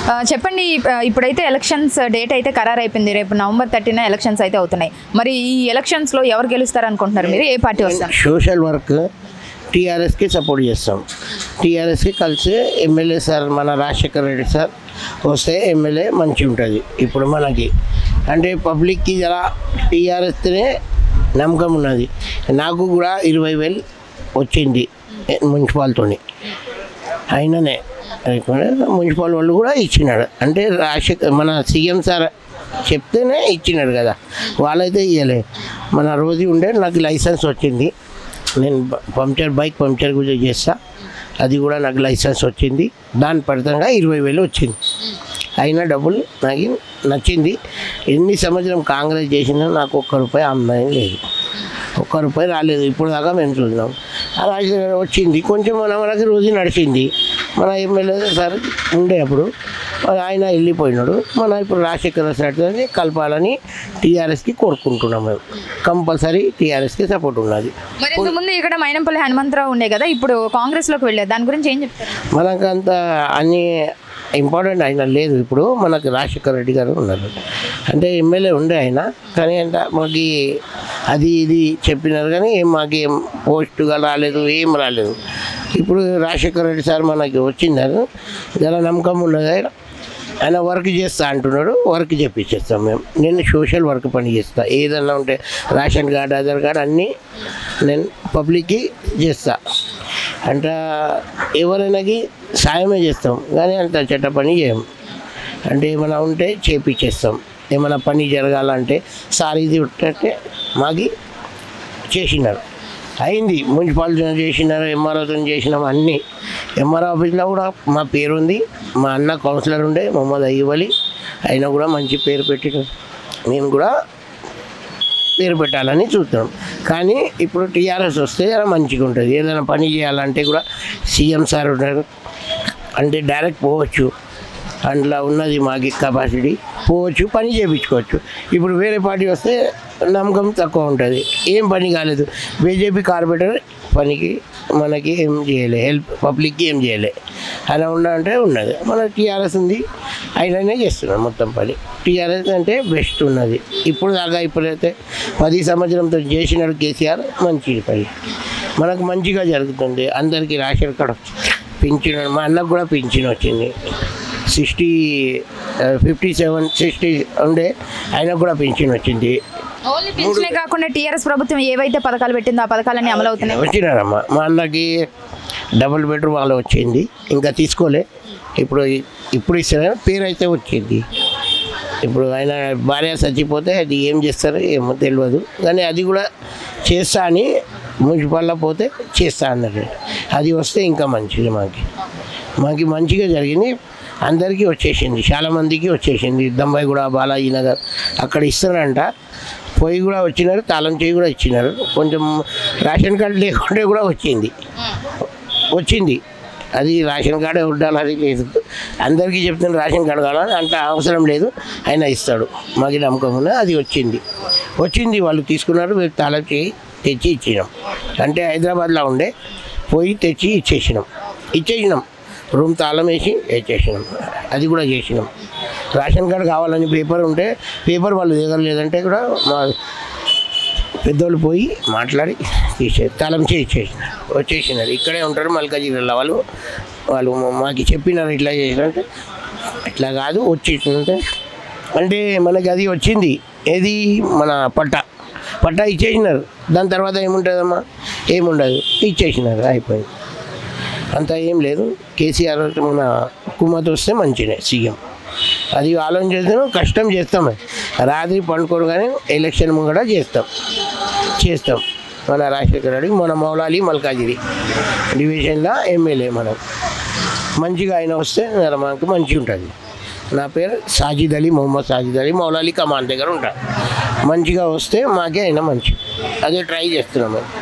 ఆ, చెప్పండి ఆ, ఇప్పుడైతే ఎలక్షన్స్ డేట్ అయితే ఖరారు అయిపోయింది రేపు నవంబర్ థర్టీన ఎలక్షన్స్ అయితే అవుతున్నాయి మరి ఈ ఎలక్షన్స్లో ఎవరు గెలుస్తారు అనుకుంటున్నారు మీరు ఏ పార్టీ వస్తారు సోషల్ వర్క్ టీఆర్ఎస్కి సపోర్ట్ చేస్తాం టీఆర్ఎస్కి కలిసి ఎమ్మెల్యే సార్ మన రాజశేఖర్ రెడ్డి సార్ వస్తే ఎమ్మెల్యే మంచి ఉంటుంది ఇప్పుడు మనకి అంటే పబ్లిక్కి జరా టీఆర్ఎస్తేనే నమ్మకం ఉన్నది నాకు కూడా ఇరవై వేలు వచ్చింది మున్సిపాలితోని అయిననే మున్సిపల్ వాళ్ళు కూడా ఇచ్చినాడు అంటే రాజశేఖర్ మన సీఎం సార్ చెప్తేనే ఇచ్చినాడు కదా వాళ్ళైతే ఇవ్వలే మన రోజు ఉండే నాకు లైసెన్స్ వచ్చింది నేను బ- పంక్చర్ బైక్ పంక్చర్ కూడా చేస్తా అది కూడా నాకు లైసెన్స్ వచ్చింది దాని ఫలితంగా ఇరవై వేలు వచ్చింది అయినా డబ్బులు నాకు నచ్చింది ఎన్ని సంవత్సరం కాంగ్రెస్ చేసినా నాకు ఒక్క రూపాయి ఆదాయం లేదు ఒక్క రూపాయి రాలేదు ఇప్పుడు దాకా మేము చూద్దాం అలాగే వచ్చింది కొంచెం మన మనకి రోజు నడిచింది మన ఎమ్మెల్యే సార్ ఉండే అప్పుడు ఆయన వెళ్ళిపోయినాడు మన ఇప్పుడు రాజశేఖర సార్ని కలపాలని టీఆర్ఎస్కి కోరుకుంటున్నాం మేము కంపల్సరీ టీఆర్ఎస్కి సపోర్ట్ ఉన్నది మరి ఇంతకుముందు ఇక్కడ మైనంపల్లి హనుమంతరావు ఉండే కదా ఇప్పుడు కాంగ్రెస్లోకి వెళ్ళారు దాని గురించి ఏం చెప్తారు మనకు అంత అన్ని ఇంపార్టెంట్ ఆయన లేదు ఇప్పుడు మనకు రాజశేఖర రెడ్డి గారు ఉన్నారు అంటే ఎమ్మెల్యే ఉండే ఆయన కానీ అంట మాకు అది ఇది చెప్పినారు కానీ ఏం మాకు ఏం పోస్టుగా రాలేదు ఏం రాలేదు ఇప్పుడు రాజశేఖర రెడ్డి సార్ మనకి వచ్చిందని చాలా నమ్మకం ఉన్నది ఆయన ఆయన వర్క్ చేస్తా అంటున్నాడు వర్క్ చేపించేస్తాం మేము నేను సోషల్ వర్క్ పని చేస్తా ఏదన్నా ఉంటే రేషన్ కార్డు ఆధార్ కార్డు అన్నీ నేను పబ్లిక్కి చేస్తా అంటే ఎవరైనాకి సాయమే చేస్తాం కానీ అంత చెడ్డ పని చేయం అంటే ఏమైనా ఉంటే చేపించేస్తాం ఏమైనా పని జరగాలంటే సార్ ఇది ఉంటే మాకి చేసినారు అయింది మున్సిపాలిటీ చేసినారు ఎంఆర్ఓతో చేసినాం అన్నీ ఎంఆర్ఓ ఆఫీస్లో కూడా మా పేరు ఉంది మా అన్న కౌన్సిలర్ ఉండే మొహమ్మద్ అయ్యబ్ అలీ అయినా కూడా మంచి పేరు పెట్టి నేను కూడా పేరు పెట్టాలని చూస్తున్నాం కానీ ఇప్పుడు టీఆర్ఎస్ వస్తే చాలా మంచిగా ఉంటుంది ఏదైనా పని చేయాలంటే కూడా సీఎం సార్ ఉన్నారు అంటే డైరెక్ట్ పోవచ్చు అందులో ఉన్నది మాకు కెపాసిటీ పోవచ్చు పని చేయించుకోవచ్చు ఇప్పుడు వేరే పార్టీ వస్తే నమ్మకం తక్కువ ఉంటుంది ఏం పని కాలేదు బీజేపీ కార్పొరేటర్ పనికి మనకి ఏం చేయలే హెల్ప్ పబ్లిక్కి ఏం చేయలే అలా ఉండాలంటే ఉన్నది మన టీఆర్ఎస్ ఉంది అయిననే చేస్తున్నాం మొత్తం పని టీఆర్ఎస్ అంటే బెస్ట్ ఉన్నది ఇప్పుడు దాకా ఇప్పుడైతే పది సంవత్సరంతో చేసినాడు కేసీఆర్ మంచి పని మనకు మంచిగా జరుగుతుంది అందరికీ రేషన్ కార్డు పింఛన్ మా అన్నకు కూడా పింఛన్ వచ్చింది సిక్స్టీ ఫిఫ్టీ సెవెన్ సిక్స్టీ ఉండే ఆయనకు కూడా పింఛన్ వచ్చింది ఓన్లీ పెన్షనే కాకుండా టీఆర్ఎస్ ప్రభుత్వం ఏవైతే పథకాలు పెట్టిందో ఆ పథకాలన్నీ అమలు అవుతున్నాయి వచ్చినారమ్మా మా అన్నకి డబుల్ బెడ్రూమ్ వాళ్ళు వచ్చింది ఇంకా తీసుకోలే ఇప్పుడు ఇప్పుడు ఇస్తున్నారు పేరు అయితే వచ్చింది ఇప్పుడు ఆయన భార్య చచ్చిపోతే అది ఏం చేస్తారో ఏమో తెలియదు కానీ అది కూడా చేస్తా అని మున్సిపల్లో పోతే చేస్తా అన్నారు అది వస్తే ఇంకా మంచిది మాకి మాకి మంచిగా జరిగింది అందరికీ వచ్చేసింది చాలా మందికి వచ్చేసింది దంబాయి కూడా బాలాజీ నగర్ అక్కడ ఇస్తారంట పొయ్యి కూడా వచ్చినారు తాళం చేయి కూడా ఇచ్చినారు కొంచెం రేషన్ కార్డు లేకుంటే కూడా వచ్చింది వచ్చింది అది రేషన్ కార్డే ఉండాలని లేదు అందరికీ చెప్తున్న రేషన్ కార్డు కావాలి అంత అవసరం లేదు ఆయన ఇస్తాడు మాకు నమ్మకం ఉన్నది అది వచ్చింది వచ్చింది వాళ్ళు తీసుకున్నారు మేము తాళం చేయి తెచ్చి ఇచ్చినాం అంటే హైదరాబాద్లో ఉండే పోయి తెచ్చి ఇచ్చేసినాం ఇచ్చేసినాం రూమ్ తాళం వేసి ఇచ్చేసినాం అది కూడా చేసినాం రేషన్ కార్డు కావాలని పేపర్ ఉంటే పేపర్ వాళ్ళు దగ్గర లేదంటే కూడా మా పెద్దోళ్ళు పోయి మాట్లాడి తీసే తాళం చేయి ఇచ్చేసినారు వచ్చేసినారు ఇక్కడే ఉంటారు మల్కాజిల్లా వాళ్ళు వాళ్ళు మా- మాకు చెప్పినారు ఇట్లా చేసినంటే ఇట్లా కాదు వచ్చేసిందంటే అంటే మనకి అది వచ్చింది ఏది మన పట్ట పట్ట ఇచ్చేసినారు దాని తర్వాత ఏముంటుందమ్మా ఏముండదు ఇచ్చేసినారు అయిపోయింది అంత ఏం లేదు కేసీఆర్ మన కుమ్మతి వస్తే మంచిదే సీఎం అది ఆలోచన చేస్తాను కష్టం చేస్తాం రాత్రి పండుకోరు కానీ ఎలక్షన్ ముంగట చేస్తాం చేస్తాం మన రాజశేఖర రెడ్డి మన మౌలాలి మల్కాజిరి డివిజన్లో ఎమ్మెల్యే మనం మంచిగా ఆయన వస్తే మరి మనకు మంచిగా ఉంటుంది నా పేరు సాజిద్ అలీ మొహమ్మద్ సాజిద్ అలీ మౌలాలి కమాన్ దగ్గర ఉంటా మంచిగా వస్తే మాకే అయినా మంచి అదే ట్రై చేస్తున్నాం మేము